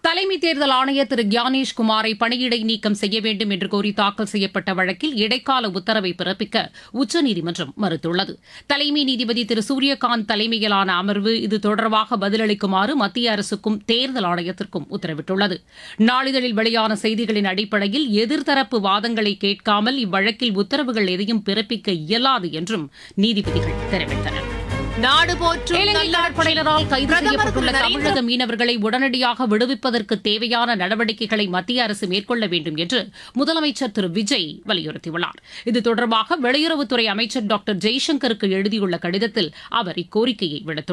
தலைமை தேர்தல் ஆணையர் திரு கியானேஷ் குமாரை பணியிடை நீக்கம் செய்ய வேண்டும் என்று கோரி தாக்கல் செய்யப்பட்ட வழக்கில் இடைக்கால உத்தரவை பிறப்பிக்க உச்சநீதிமன்றம் மறுத்துள்ளது தலைமை நீதிபதி திரு சூரியகாந்த் தலைமையிலான அமர்வு இது தொடர்பாக பதிலளிக்குமாறு மத்திய அரசுக்கும் தேர்தல் ஆணையத்திற்கும் உத்தரவிட்டுள்ளது நாளிதழில் வெளியான செய்திகளின் அடிப்படையில் எதிர்த்தரப்பு வாதங்களை கேட்காமல் இவ்வழக்கில் உத்தரவுகள் எதையும் பிறப்பிக்க இயலாது என்றும் நீதிபதிகள் தெரிவித்தனர் நாடு போற்றும் இலங்கை நல்லாட்சி. கடற்படையினரால் கைது பிரதமர் செய்யப்பட்டுள்ள திரு நரேந்திர தமிழக மீனவர்களை உடனடியாக விடுவிப்பதற்கு தேவையான நடவடிக்கைகளை மத்திய அரசு மேற்கொள்ள வேண்டும் என்று முதலமைச்சர் திரு விஜய் வலியுறுத்தியுள்ளார் இது தொடர்பாக வெளியுறவுத்துறை அமைச்சர் டாக்டர் ஜெய்சங்கருக்கு எழுதியுள்ள கடிதத்தில் அவர் இக்கோரிக்கையை விடுத்துள்ளார்